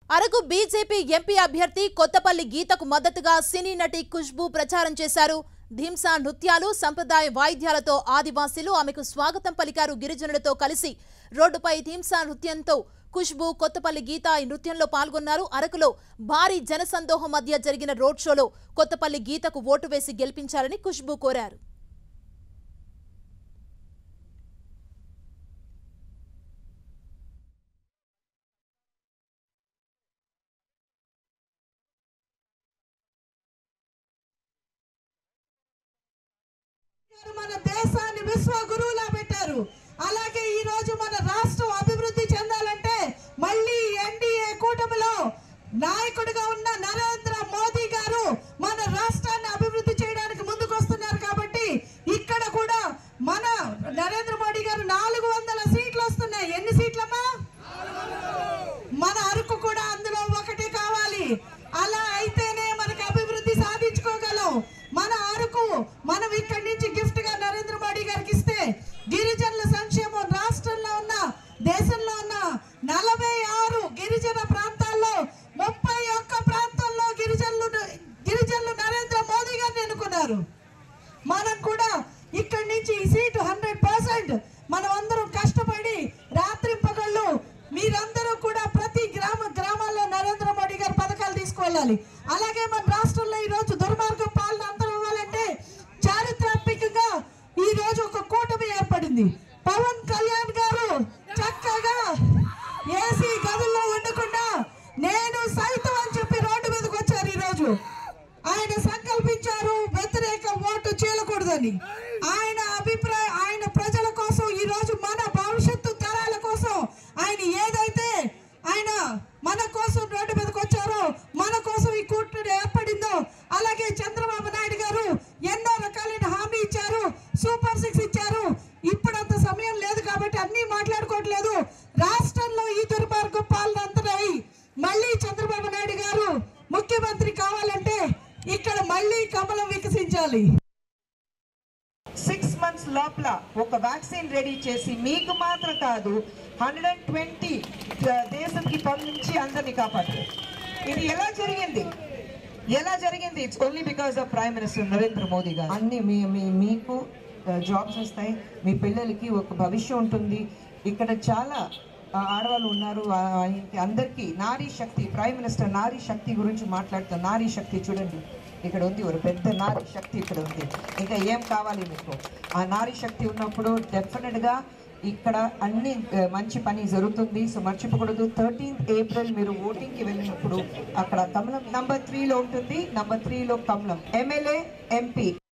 Araku BJP MP అభ్యర్థి కొత్తపల్లి గీతకు మద్దతుగా సినీ నటి ఖుష్బూ ప్రచారం చేశారు ధింసా నృత్యాలు సంప్రదాయ వాయిద్యాలతో ఆదివాసీలు ఆమెకు స్వాగతం పలికారు గిరిజనులతో కలిసి రోడ్డుపై ధింసా నృత్యంతో ఖుష్బూ కొత్తపల్లి గీత ఈ నృత్యంలో పాల్గొన్నారు అరకులో భారీ జనసందోహం మధ్య జరిగిన రోడ్ షోలో కొత్తపల్లి గీతకు ఓటు వేసి గెలిపించాలని ఖుష్బూ కోరారు గారు మన దేశాన్ని విశ్వ గురువులా పెట్టారు అలాగే ఈ రోజు మన రాష్ట్రం అభివృద్ధి చెందాలంటే మళ్ళీ ఎన్డీఏ కూటమిలో నాయకుడిగా ఉన్న నరేంద్ర మోదీ గారు మన రాష్ట్రాన్ని అభివృద్ధి చేయడానికి ముందుకు వస్తున్నారు కాబట్టి ఇక్కడ కూడా మన నరేంద్ర మోడీ గారు నాలుగు వందల సీట్లు వస్తున్నాయి ఎన్ని సీట్లమ్మా మన అరకు కూడా అందులో ఒకటి కావాలి అలా అయితేనే మనకి అభివృద్ధి సాధించుకోగలం మన అరకు మనం ఇక్కడి నుంచి గిఫ్ట్ గా నరేంద్ర మోడీ గారికి ఇస్తే గిరిజనుల సంక్షేమం రాష్ట్రంలో ఉన్న దేశంలో ఉన్న నలభై ఆరు గిరిజన ప్రాంతాల్లో ముప్పై ఒక్క ప్రాంతాల్లో గిరిజనులు గిరిజనులు నరేంద్ర మోదీ గారిని ఎన్నుకున్నారు మనం కూడా ఇక్కడి నుంచి ఈ సీటు హండ్రెడ్ పర్సెంట్ మనం అందరం కష్టపడి రాత్రి పగళ్ళు మీరందరూ కూడా ప్రతి గ్రామ గ్రామాల్లో నరేంద్ర మోడీ గారి పథకాలు తీసుకువెళ్ళాలి అలాగే మన రాష్ట్రంలో ఈ రోజు దుర్మార్గ పాలన అంతం అవ్వాలంటే చారిత్రాత్మకంగా ఈ రోజు ఒక కూటమి ఏర్పడింది పవన్ కళ్యాణ్ గారు చక్కగా ఏసీ గదుల్లో ఉండకుండా నేను సైతం అని చెప్పి రోడ్డు మీదకి వచ్చారు ఈ రోజు ఆయన సంకల్పించారు వ్యతిరేక ఓటు చేయకూడదని ఆయన అభిప్రాయ ఆయన ప్రజల కోసం ఈ రోజు మన భవిష్యత్తు తరాల కోసం ఆయన ఏదైతే ఆయన మన కోసం రోడ్డు మీదకి వచ్చారో మన కోసం ఈ కూటమి ఏర్పడిందో అలాగే చంద్రబాబు నాయుడు గారు ఎన్నో రకాలైన హామీ ఇచ్చారు సూపర్ సిక్స్ ఇచ్చారు ఇప్పుడు అంత సమయం లేదు కాబట్టి అన్నీ మాట్లాడుకోవట్లేదు రాష్ట్రంలో ఈ దుర్మార్గం పాలన అంతరాయి మళ్ళీ చంద్రబాబు నాయుడు గారు ముఖ్యమంత్రి కావాలంటే ఇక్కడ మళ్ళీ కమలం వికసించాలి సిక్స్ మంత్స్ లోపల ఒక వ్యాక్సిన్ రెడీ చేసి మీకు మాత్రం కాదు హండ్రెడ్ అండ్ ట్వంటీ దేశంకి పంపించి అందరినీ కాపాడారు ఇది ఎలా జరిగింది ఎలా జరిగింది it's only because of prime minister Narendra Modi garu అన్ని మీ మీ- మీకు జాబ్స్ వస్తాయి మీ పిల్లలకి ఒక భవిష్యం ఉంటుంది ఇక్కడ చాలా ఆ, ఆడవాళ్ళు ఉన్నారు ఆ, ఆయనకి అందరికీ నారీ శక్తి ప్రైమ్ మినిస్టర్ నారీ శక్తి గురించి మాట్లాడుతారు నారీ శక్తి చూడండి ఇక్కడ ఉంది ఒక పెద్ద నారీ శక్తి ఇక్కడ ఉంది ఇంకా ఏం కావాలి మీకు ఆ నారీ శక్తి ఉన్నప్పుడు డెఫినెట్గా ఇక్కడ అన్ని ఆ, మంచి పని జరుగుతుంది సో మర్చిపోకూడదు థర్టీన్త్ ఏప్రిల్ మీరు ఓటింగ్కి వెళ్ళినప్పుడు అక్కడ కమలం నంబర్ త్రీలో ఉంటుంది నంబర్ త్రీలో కమలం ఎమ్మెల్యే ఎంపీ